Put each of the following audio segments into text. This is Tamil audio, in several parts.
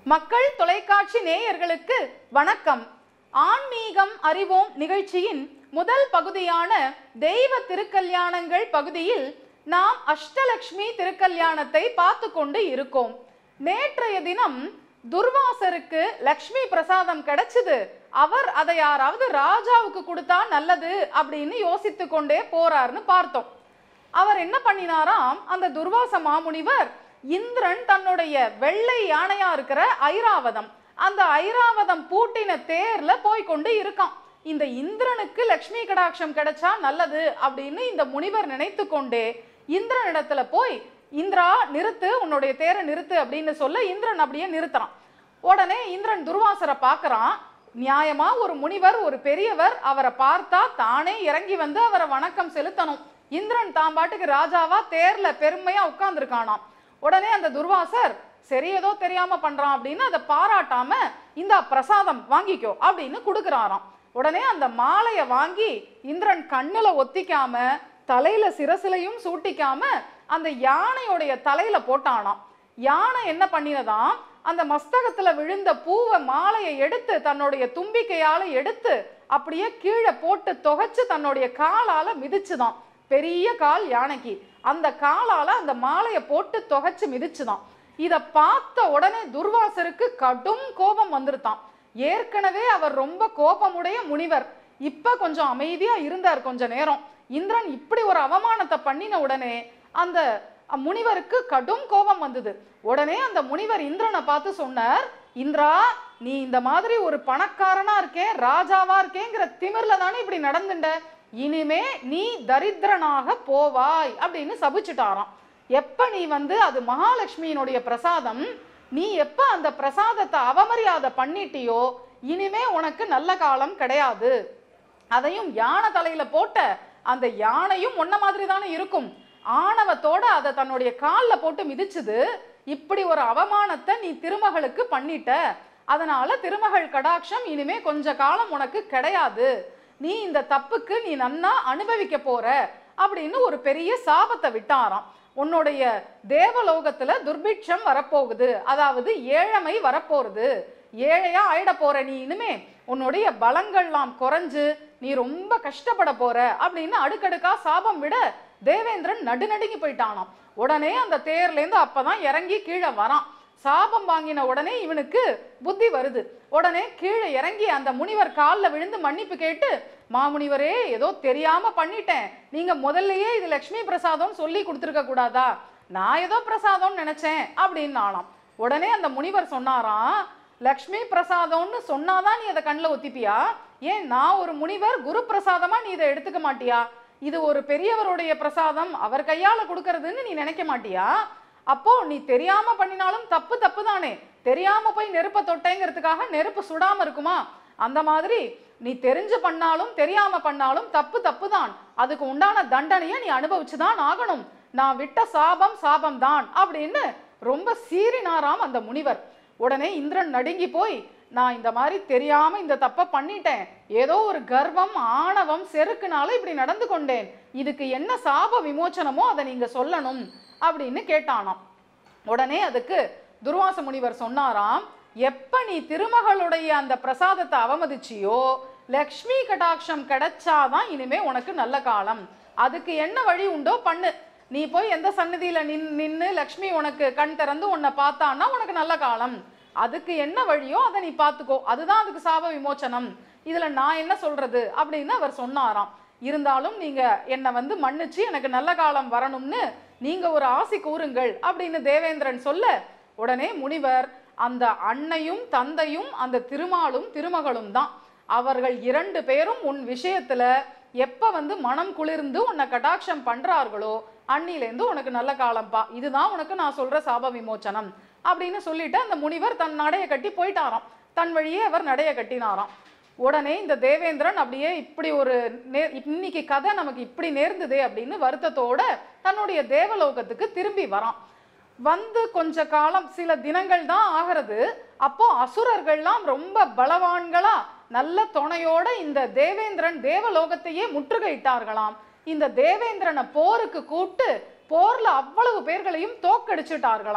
மக்கள் தொலைக்காட்சி நேயர்களுக்கு வணக்கம் ஆன்மீகம் அறிவோம் நிகழ்ச்சியின் முதல் பகுதியான தெய்வ திருக்கல்யாணங்கள் பகுதியில் நாம் அஷ்டலக்ஷ்மி திருக்கல்யாணத்தை பார்த்து கொண்டு இருக்கோம் நேற்றைய தினம் துர்வாசருக்கு லக்ஷ்மி பிரசாதம் கிடைச்சது அவர் அதை யாராவது ராஜாவுக்கு கொடுத்தா நல்லது அப்படின்னு யோசித்து கொண்டே போறாருன்னு பார்த்தோம் அவர் என்ன பண்ணினாராம் அந்த துர்வாச மாமுனிவர் இந்திரன் தன்னுடைய வெள்ளை யானையா இருக்கிற ஐராவதம் அந்த ஐராவதம் பூட்டின தேர்ல போய் கொண்டு இருக்கான் இந்த இந்திரனுக்கு லக்ஷ்மி கடாட்சம் கிடைச்சா நல்லது அப்படின்னு இந்த முனிவர் நினைத்து கொண்டே இந்திரனிடத்துல போய் இந்திரா நிறுத்து உன்னுடைய தேரை நிறுத்து அப்படின்னு சொல்ல இந்திரன் அப்படியே நிறுத்துறான் உடனே இந்திரன் துர்வாசரை பார்க்கறான் நியாயமா ஒரு முனிவர் ஒரு பெரியவர் அவரை பார்த்தா தானே இறங்கி வந்து அவரை வணக்கம் செலுத்தணும் இந்திரன் தான் பாட்டுக்கு ராஜாவா தேர்ல பெருமையா உட்கார்ந்துருக்கானாம் உடனே அந்த துர்வாசர் சரி ஏதோ தெரியாம பண்றான் அப்படின்னு அதை பாராட்டாம இந்த பிரசாதம் வாங்கிக்கோ அப்படின்னு கொடுக்குறாராம் உடனே அந்த மாலையை வாங்கி இந்திரன் கண்ணுல ஒத்திக்காம தலையில சிரசிலையும் சூட்டிக்காம அந்த யானையுடைய தலையில போட்டானாம் யானை என்ன பண்ணினதாம் அந்த மஸ்தகத்துல விழுந்த பூவை மாலையை எடுத்து தன்னுடைய தும்பிக்கையால எடுத்து அப்படியே கீழே போட்டு தொகைச்சு தன்னுடைய காலால மிதிச்சுதான் பெரிய கால் யானைக்கு அந்த காலால அந்த மாலையை போட்டு தொகைச்சு மிதிச்சுதான் இத பார்த்த உடனே துர்வாசருக்கு கடும் கோபம் வந்துருத்தான் ஏற்கனவே அவர் ரொம்ப கோபமுடைய முனிவர் இப்ப கொஞ்சம் அமைதியா இருந்தார் கொஞ்ச நேரம் இந்திரன் இப்படி ஒரு அவமானத்தை பண்ணின உடனே அந்த முனிவருக்கு கடும் கோபம் வந்தது உடனே அந்த முனிவர் இந்திரனை பார்த்து சொன்னார் இந்திரா நீ இந்த மாதிரி ஒரு பணக்காரனா இருக்கேன் ராஜாவா இருக்கேங்கிற திமிர்ல தானே இப்படி நடந்துட்ட இனிமே நீ தரித்திரனாக போவாய் அப்படின்னு சபிச்சுட்டாராம் எப்ப நீ வந்து அது மகாலட்சுமியினுடைய பிரசாதம் நீ எப்ப அந்த பிரசாதத்தை அவமரியாதை பண்ணிட்டியோ இனிமே உனக்கு நல்ல காலம் கிடையாது அதையும் யானை தலையில போட்ட அந்த யானையும் ஒன்ன மாதிரி தானே இருக்கும் ஆணவத்தோட அதை தன்னுடைய காலில் போட்டு மிதிச்சுது இப்படி ஒரு அவமானத்தை நீ திருமகளுக்கு பண்ணிட்ட அதனால திருமகள் கடாட்சம் இனிமே கொஞ்ச காலம் உனக்கு கிடையாது நீ இந்த தப்புக்கு நீ நன்னா அனுபவிக்க போற அப்படின்னு ஒரு பெரிய சாபத்தை விட்டாராம் உன்னுடைய தேவலோகத்துல துர்பிட்சம் வரப்போகுது அதாவது ஏழமை வரப்போறது ஏழையா ஆயிட போற நீ இனிமே உன்னுடைய பலங்கள்லாம் குறைஞ்சு நீ ரொம்ப கஷ்டப்பட போற அப்படின்னு அடுக்கடுக்கா சாபம் விட தேவேந்திரன் நடுநடுங்கி போயிட்டானாம் உடனே அந்த தேர்லேருந்து அப்பதான் இறங்கி கீழே வரான் சாபம் வாங்கின உடனே இவனுக்கு புத்தி வருது உடனே கீழே இறங்கி அந்த முனிவர் காலில் விழுந்து மன்னிப்பு கேட்டு மாமுனிவரே ஏதோ தெரியாம பண்ணிட்டேன் நீங்க முதல்லயே இது லக்ஷ்மி பிரசாதம் சொல்லி கொடுத்துருக்க கூடாதா நான் ஏதோ பிரசாதம்னு நினைச்சேன் அப்படின்னு ஆனாம் உடனே அந்த முனிவர் சொன்னாராம் லக்ஷ்மி பிரசாதம்னு சொன்னாதான் நீ அதை கண்ணில் ஒத்திப்பியா ஏன் நான் ஒரு முனிவர் குரு பிரசாதமா நீ இதை எடுத்துக்க மாட்டியா இது ஒரு பெரியவருடைய பிரசாதம் அவர் கையால கொடுக்கறதுன்னு நீ நினைக்க மாட்டியா அப்போ நீ தெரியாம பண்ணினாலும் தப்பு தப்பு தானே தெரியாம போய் நெருப்ப தொட்டேங்கிறதுக்காக நெருப்பு சுடாம இருக்குமா அந்த மாதிரி நீ தெரிஞ்சு பண்ணாலும் தெரியாம பண்ணாலும் தப்பு தப்பு தான் அதுக்கு உண்டான தண்டனையை நீ அனுபவிச்சுதான் ஆகணும் நான் விட்ட சாபம் சாபம் தான் அப்படின்னு ரொம்ப சீறினாராம் அந்த முனிவர் உடனே இந்திரன் நடுங்கி போய் நான் இந்த மாதிரி தெரியாம இந்த தப்பை பண்ணிட்டேன் ஏதோ ஒரு கர்வம் ஆணவம் செருக்குனால இப்படி நடந்து கொண்டேன் இதுக்கு என்ன சாப விமோச்சனமோ அதை நீங்க சொல்லணும் அப்படின்னு கேட்டானாம் உடனே அதுக்கு துர்வாச முனிவர் சொன்னாராம் எப்ப நீ திருமகளுடைய அந்த பிரசாதத்தை அவமதிச்சியோ லக்ஷ்மி கடாட்சம் கிடைச்சாதான் இனிமே உனக்கு நல்ல காலம் அதுக்கு என்ன வழி உண்டோ பண்ணு நீ போய் எந்த சன்னதியில நின் நின்னு லக்ஷ்மி உனக்கு கண் திறந்து உன்னை பார்த்தான்னா உனக்கு நல்ல காலம் அதுக்கு என்ன வழியோ அதை நீ பார்த்துக்கோ அதுதான் அதுக்கு சாப விமோச்சனம் இதுல நான் என்ன சொல்றது அப்படின்னு அவர் சொன்னாராம் இருந்தாலும் நீங்க என்னை வந்து மன்னிச்சு எனக்கு நல்ல காலம் வரணும்னு நீங்க ஒரு ஆசி கூறுங்கள் அப்படின்னு தேவேந்திரன் சொல்ல உடனே முனிவர் அந்த அன்னையும் தந்தையும் அந்த திருமாலும் திருமகளும் தான் அவர்கள் இரண்டு பேரும் உன் விஷயத்துல எப்ப வந்து மனம் குளிர்ந்து உன்னை கடாட்சம் பண்றார்களோ அன்னிலேருந்து உனக்கு நல்ல காலம்பா இதுதான் உனக்கு நான் சொல்ற சாப விமோச்சனம் அப்படின்னு சொல்லிட்டு அந்த முனிவர் தன் நடைய கட்டி போயிட்டாராம் தன் வழியே அவர் நடைய கட்டினாராம் உடனே இந்த தேவேந்திரன் அப்படியே இப்படி ஒரு நே இன்னைக்கு கதை நமக்கு இப்படி நேர்ந்ததே அப்படின்னு வருத்தத்தோட தன்னுடைய தேவலோகத்துக்கு திரும்பி வரான் வந்து கொஞ்ச காலம் சில தினங்கள் தான் ஆகிறது அப்போ அசுரர்கள்லாம் ரொம்ப பலவான்களா நல்ல துணையோட இந்த தேவேந்திரன் தேவலோகத்தையே முற்றுகையிட்டார்களாம் இந்த தேவேந்திரனை போருக்கு கூப்பிட்டு போர்ல அவ்வளவு பேர்களையும் தோக்கடிச்சிட்டார்களாம்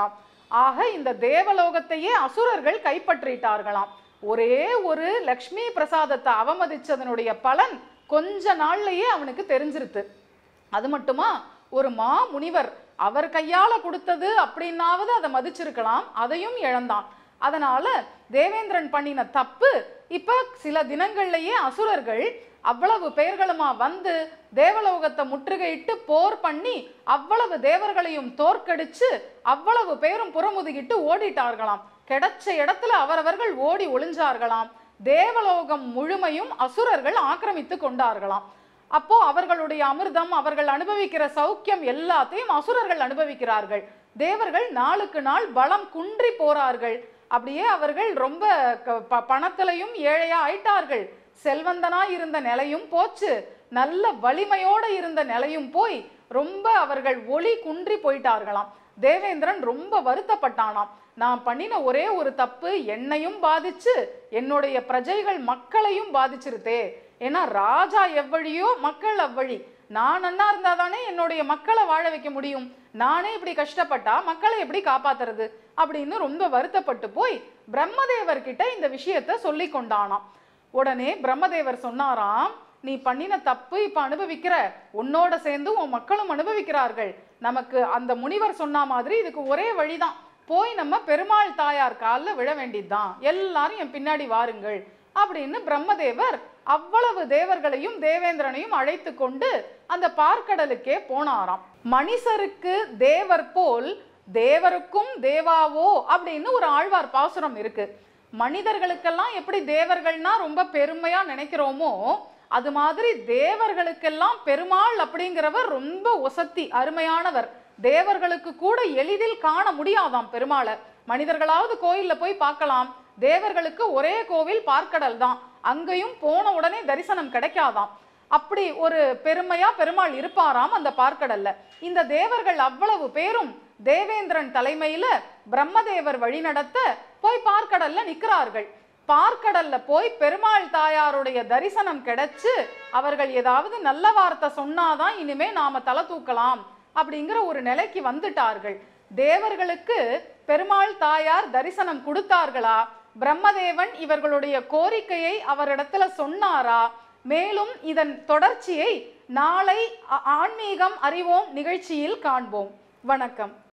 ஆக இந்த தேவலோகத்தையே அசுரர்கள் கைப்பற்றிட்டார்களாம் ஒரே ஒரு லக்ஷ்மி பிரசாதத்தை அவமதிச்சதனுடைய பலன் கொஞ்ச நாள்லயே அவனுக்கு தெரிஞ்சிருத்து அது மட்டுமா ஒரு மா முனிவர் அவர் கையால கொடுத்தது அப்படின்னாவது அதை மதிச்சிருக்கலாம் அதையும் இழந்தான் அதனால தேவேந்திரன் பண்ணின தப்பு இப்ப சில தினங்கள்லயே அசுரர்கள் அவ்வளவு பெயர்களுமா வந்து தேவலோகத்தை முற்றுகையிட்டு போர் பண்ணி அவ்வளவு தேவர்களையும் தோற்கடிச்சு அவ்வளவு பேரும் புறமுதுகிட்டு ஓடிட்டார்களாம் கிடைச்ச இடத்துல அவரவர்கள் ஓடி ஒளிஞ்சார்களாம் தேவலோகம் முழுமையும் அசுரர்கள் ஆக்கிரமித்து கொண்டார்களாம் அப்போ அவர்களுடைய அமிர்தம் அவர்கள் அனுபவிக்கிற சௌக்கியம் எல்லாத்தையும் அசுரர்கள் அனுபவிக்கிறார்கள் தேவர்கள் நாளுக்கு நாள் பலம் குன்றி போறார்கள் அப்படியே அவர்கள் ரொம்ப க- ப- பணத்திலையும் ஏழையா ஆயிட்டார்கள் செல்வந்தனா இருந்த நிலையும் போச்சு நல்ல வலிமையோட இருந்த நிலையும் போய் ரொம்ப அவர்கள் ஒளி குன்றி போயிட்டார்களாம் தேவேந்திரன் ரொம்ப வருத்தப்பட்டானாம் நான் பண்ணின ஒரே ஒரு தப்பு என்னையும் பாதிச்சு என்னுடைய பிரஜைகள் மக்களையும் பாதிச்சிருத்தே ஏன்னா ராஜா எவ்வழியோ மக்கள் அவ்வழி நான் நன்னா இருந்தா தானே என்னுடைய மக்களை வாழ வைக்க முடியும் நானே இப்படி கஷ்டப்பட்டா மக்களை எப்படி காப்பாத்துறது அப்படின்னு ரொம்ப வருத்தப்பட்டு போய் பிரம்மதேவர் கிட்ட இந்த விஷயத்த சொல்லி கொண்டானாம் உடனே பிரம்மதேவர் சொன்னாராம் நீ பண்ணின தப்பு இப்ப அனுபவிக்கிற உன்னோட சேர்ந்து உன் மக்களும் அனுபவிக்கிறார்கள் நமக்கு அந்த முனிவர் சொன்ன மாதிரி இதுக்கு ஒரே வழிதான் போய் நம்ம பெருமாள் தாயார் காலில் விழ வேண்டியதுதான் எல்லாரும் என் பின்னாடி வாருங்கள் அப்படின்னு பிரம்மதேவர் அவ்வளவு தேவர்களையும் தேவேந்திரனையும் அழைத்து கொண்டு அந்த பார்க்கடலுக்கே போனாராம் மனிதருக்கு தேவர் போல் தேவருக்கும் தேவாவோ அப்படின்னு ஒரு ஆழ்வார் பாசுரம் இருக்கு மனிதர்களுக்கெல்லாம் எப்படி தேவர்கள்னா ரொம்ப பெருமையா நினைக்கிறோமோ அது மாதிரி தேவர்களுக்கெல்லாம் பெருமாள் அப்படிங்கிறவர் ரொம்ப ஒசத்தி அருமையானவர் தேவர்களுக்கு கூட எளிதில் காண முடியாதாம் பெருமாளை மனிதர்களாவது கோயில்ல போய் பார்க்கலாம் தேவர்களுக்கு ஒரே கோவில் பார்க்கடல் தான் அங்கேயும் போன உடனே தரிசனம் கிடைக்காதாம் அப்படி ஒரு பெருமையா பெருமாள் இருப்பாராம் அந்த பார்க்கடல்ல இந்த தேவர்கள் அவ்வளவு பேரும் தேவேந்திரன் தலைமையில பிரம்மதேவர் வழிநடத்த போய் பார்க்கடல்ல நிக்கிறார்கள் பார்க்கடல்ல போய் பெருமாள் தாயாருடைய தரிசனம் கிடைச்சு அவர்கள் ஏதாவது நல்ல வார்த்தை சொன்னாதான் இனிமே நாம தலை தூக்கலாம் அப்படிங்கிற ஒரு நிலைக்கு வந்துட்டார்கள் தேவர்களுக்கு பெருமாள் தாயார் தரிசனம் கொடுத்தார்களா பிரம்மதேவன் இவர்களுடைய கோரிக்கையை அவரிடத்துல சொன்னாரா மேலும் இதன் தொடர்ச்சியை நாளை ஆ- ஆன்மீகம் அறிவோம் நிகழ்ச்சியில் காண்போம் வணக்கம்